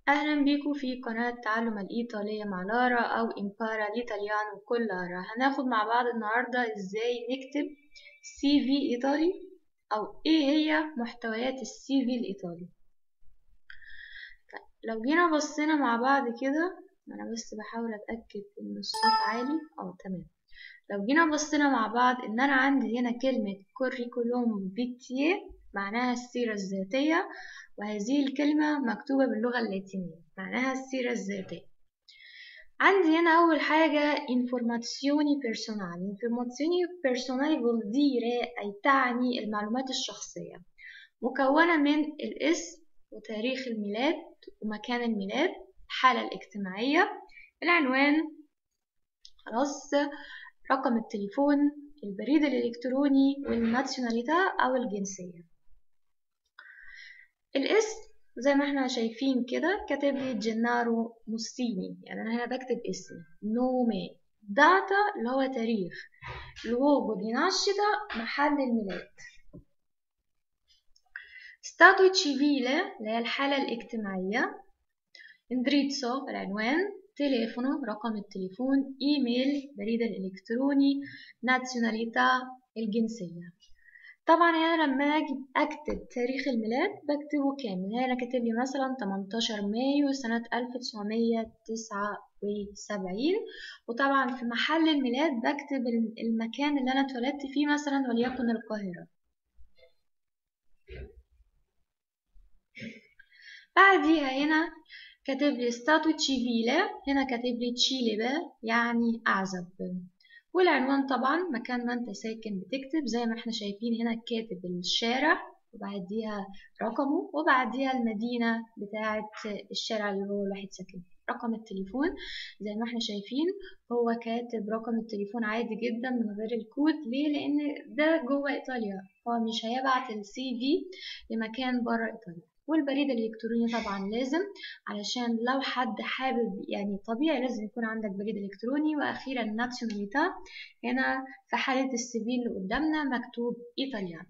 أهلا بيكم في قناة تعلم الإيطالية مع لارا أو إمبارا الإيطاليانو كل لارا هناخد مع بعض النهاردة إزاي نكتب سي في إيطالي أو إيه هي محتويات السي في الإيطالي طيب لو جينا بصينا مع بعض كده أنا بس بحاول أتأكد إن الصوت عالي أه تمام لو جينا بصينا مع بعض إن أنا عندي هنا كلمة كوريكولوم فيتيه معناها السيرة الذاتية وهذه الكلمة مكتوبة باللغة اللاتينية معناها السيرة الذاتية عندي هنا أول حاجة informazioni personali informazioni personali vuol dire أي تعني المعلومات الشخصية مكونة من الاسم وتاريخ الميلاد ومكان الميلاد الحالة الاجتماعية العنوان خلاص رقم التليفون البريد الإلكتروني والناسيوناليتا أو الجنسية الاسم زي ما احنا شايفين كده كاتب لي جنارو موسيني يعني انا هنا بكتب اسمي نومي داتا اللي هو تاريخ luogo di nascita محل الميلاد ستاتو civile اللي هي الحالة الاجتماعية اندريتسو العنوان تليفونو رقم التليفون ايميل بريد الالكتروني نازيوناليتا الجنسية طبعا هنا لما اجي اكتب تاريخ الميلاد بكتبه كامل هنا كاتب لي مثلا 18 مايو سنة 1979 وطبعا في محل الميلاد بكتب المكان اللي انا اتولدت فيه مثلا وليكن القاهرة بعديها هنا كاتب لي ستاتو تشيفيلا هنا كاتب لي تشيليبا يعني أعزب والعنوان طبعا مكان ما انت ساكن بتكتب زي ما احنا شايفين هنا كاتب الشارع وبعديها رقمه وبعديها المدينة بتاعة الشارع اللي هو الواحد ساكن رقم التليفون زي ما احنا شايفين هو كاتب رقم التليفون عادي جدا من غير الكود ليه لان ده جوه ايطاليا هو مش هيبعت السي في لمكان بره ايطاليا والبريد الإلكتروني طبعا لازم علشان لو حد حابب يعني طبيعي لازم يكون عندك بريد إلكتروني وأخيرا نازيوناليتا هنا في حالة السي اللي قدامنا مكتوب إيطاليان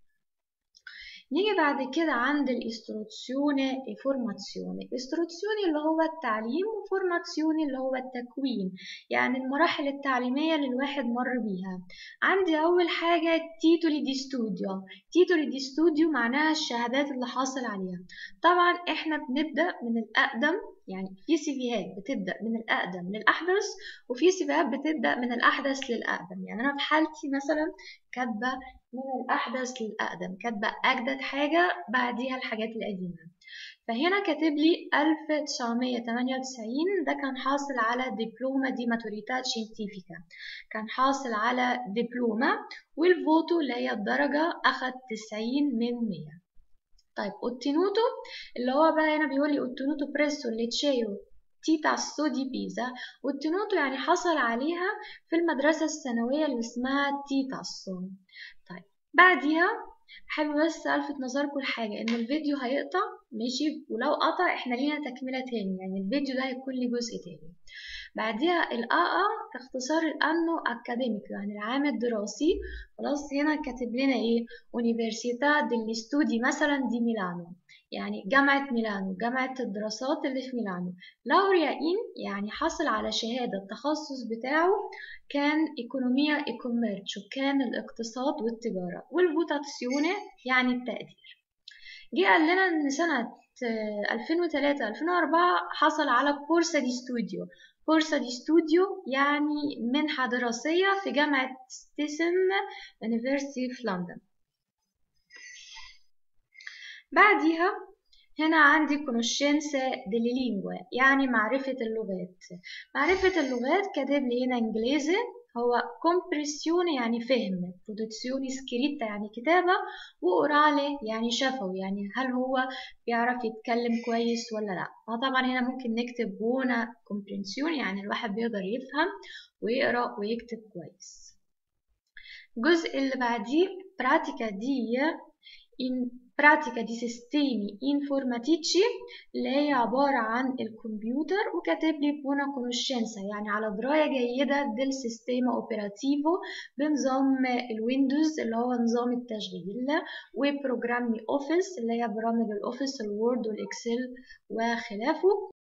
نيجي بعد كده عند الاستروتسيوني اي فورماتسيوني استروتسيوني اللي هو التعليم وفورماتسيوني اللي هو التكوين يعني المراحل التعليمية اللي الواحد مر بيها عندي أول حاجة تيتولي دي ستوديو تيتولي دي ستوديو معناها الشهادات اللي حاصل عليها طبعا احنا بنبدأ من الأقدم يعني في سيفيهات بتبدأ من الأقدم للأحدث وفي سيفيهات بتبدأ من الأحدث للأقدم يعني أنا في حالتي مثلا كاتبة من الأحدث للأقدم كاتبة أجدد حاجة بعديها الحاجات القديمة فهنا كاتب لي 1998 ده كان حاصل على دبلومة دي ماتوريتات شينتيفيكا كان حاصل على دبلومة والفوتو اللي هي الدرجة أخد 90 من 100 طيب اوتينوتو اللي هو بقى هنا بيقول لي اوتينوتو بريسو ليتشيو تيتاسو دي بيزا والتنوتو يعني حصل عليها في المدرسة الثانوية اللي اسمها تيتاسو طيب بعديها حابب بس الفت نظركم لحاجه ان الفيديو هيقطع ماشي ولو قطع احنا لينا تكمله تاني يعني الفيديو ده هيكون ليه جزء تاني بعديها الآ اختصار الأنو أكاديميك يعني العام الدراسي خلاص هنا كاتب لنا إيه أونيفرسيتا ديلي ستودي مثلا دي ميلانو يعني جامعة ميلانو جامعة الدراسات اللي في ميلانو لوريا إن يعني حصل على شهادة التخصص بتاعه كان إيكونوميا إيكوميرتشو كان الاقتصاد والتجارة والفوتاسيوني يعني التقدير جه قال لنا إن سنة 2003 2004 حصل على بورسا دي ستوديو بورسا دي ستوديو يعني منحة دراسية في جامعة ستيسم يونيفرسيتي في لندن بعديها هنا عندي conoscenza delle lingue يعني معرفة اللغات معرفة اللغات كاتب لي هنا انجليزي هو كومبريسيون يعني فهم برودكسيوني سكريتا يعني كتابة وأورالي يعني شفوي يعني هل هو بيعرف يتكلم كويس ولا لا طبعا هنا ممكن نكتب بونا كومبريسيون يعني الواحد بيقدر يفهم ويقرأ ويكتب كويس الجزء اللي بعديه براتيكا دي in pratica di sistemi informatici اللي هي عبارة عن الكمبيوتر وكاتب لي buona conoscenza يعني على دراية جيدة del sistema operativo بنظام الويندوز اللي هو نظام التشغيل وبروجرامي اوفيس اللي هي برامج الاوفيس الوورد والاكسل وخلافه